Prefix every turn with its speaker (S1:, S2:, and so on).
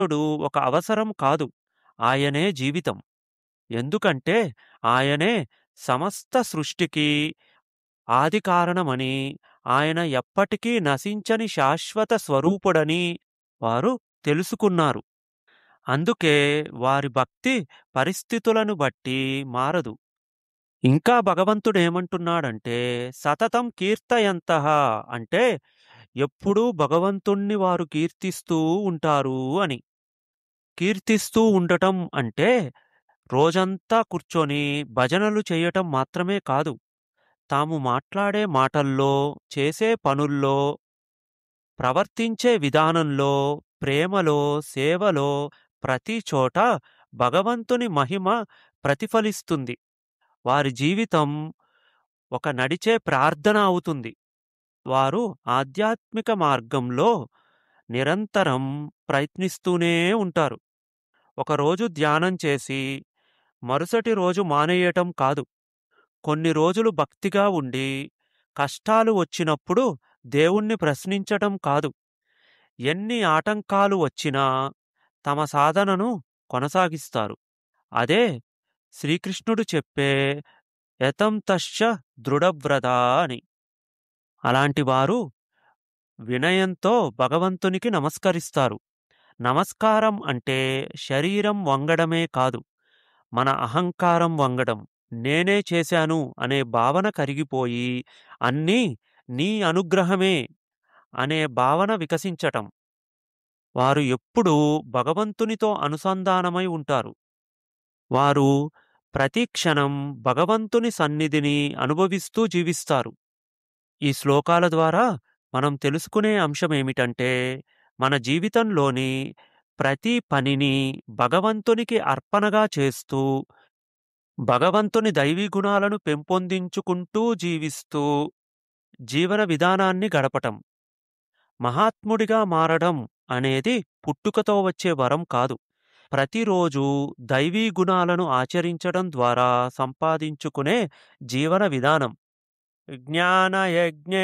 S1: భగవంతుడు ఒక అవసరం కాదు. ఆయనే జీవితం. ఎందుకంటే ఆయనే సమస్త సృష్టికి ఆదికారణమని, ఆయన ఎప్పటికీ నశించని శాశ్వత స్వరూపుడని వారు తెలుసుకున్నారు. అందుకే వారి భక్తి పరిస్థితులను బట్టి మారదు. ఇంకా భగవంతుడేమంటున్నాడంటే సతతం కీర్తయంతః అంటే ఎప్పుడూ భగవంతుణ్ణి వారు కీర్తిస్తూ ఉంటారు అని. కీర్తిస్తూ ఉండటం అంటే రోజంతా కూర్చొని భజనలు చేయటం మాత్రమే కాదు. తాము మాట్లాడే మాటల్లో, చేసే పనుల్లో, ప్రవర్తించే విధానంలో, ప్రేమలో, సేవలో ప్రతి చోట భగవంతుని మహిమ ప్రతిఫలిస్తుంది. వారి జీవితం ఒక నడిచే ప్రార్థన అవుతుంది. వారు ఆధ్యాత్మిక మార్గంలో నిరంతరం ప్రయత్నిస్తూనే ఉంటారు. ఒకరోజు ధ్యానం చేసి, మరుసటి రోజు మానేయటం కాదు. కొన్ని రోజులు భక్తిగా ఉండి, కష్టాలు వచ్చినప్పుడు దేవుణ్ణి ప్రశ్నించటం కాదు. ఎన్ని ఆటంకాలు వచ్చినా తమ సాధనను కొనసాగిస్తారు. అదే శ్రీకృష్ణుడు చెప్పే యతంతశ్చ దృఢవ్రతా అని. అలాంటి వారు వినయంతో భగవంతునికి నమస్కరిస్తారు. నమస్కారం అంటే శరీరం వంగడమే కాదు. మన అహంకారం వంగడం. నేనే చేశాను అనే భావన కరిగిపోయి, అన్నీ నీ అనుగ్రహమే అనే భావన వికసించటం. వారు ఎప్పుడూ భగవంతునితో అనుసంధానమై ఉంటారు. వారు ప్రతి క్షణం భగవంతుని సన్నిధిని అనుభవిస్తూ జీవిస్తారు. ఈ శ్లోకాల ద్వారా మనం తెలుసుకునే అంశమేమిటంటే మన జీవితంలోని ప్రతి పనిని భగవంతునికి అర్పణగా చేస్తూ, భగవంతుని దైవీ గుణాలను పెంపొందించుకుంటూ జీవిస్తూ జీవన విధానాన్ని గడపటం. మహాత్ముడిగా మారడం అనేది పుట్టుకతో వచ్చే వరం కాదు. ప్రతిరోజూ దైవీ గుణాలను ఆచరించడం ద్వారా సంపాదించుకునే జీవన విధానం. జ్ఞానయజ్ఞే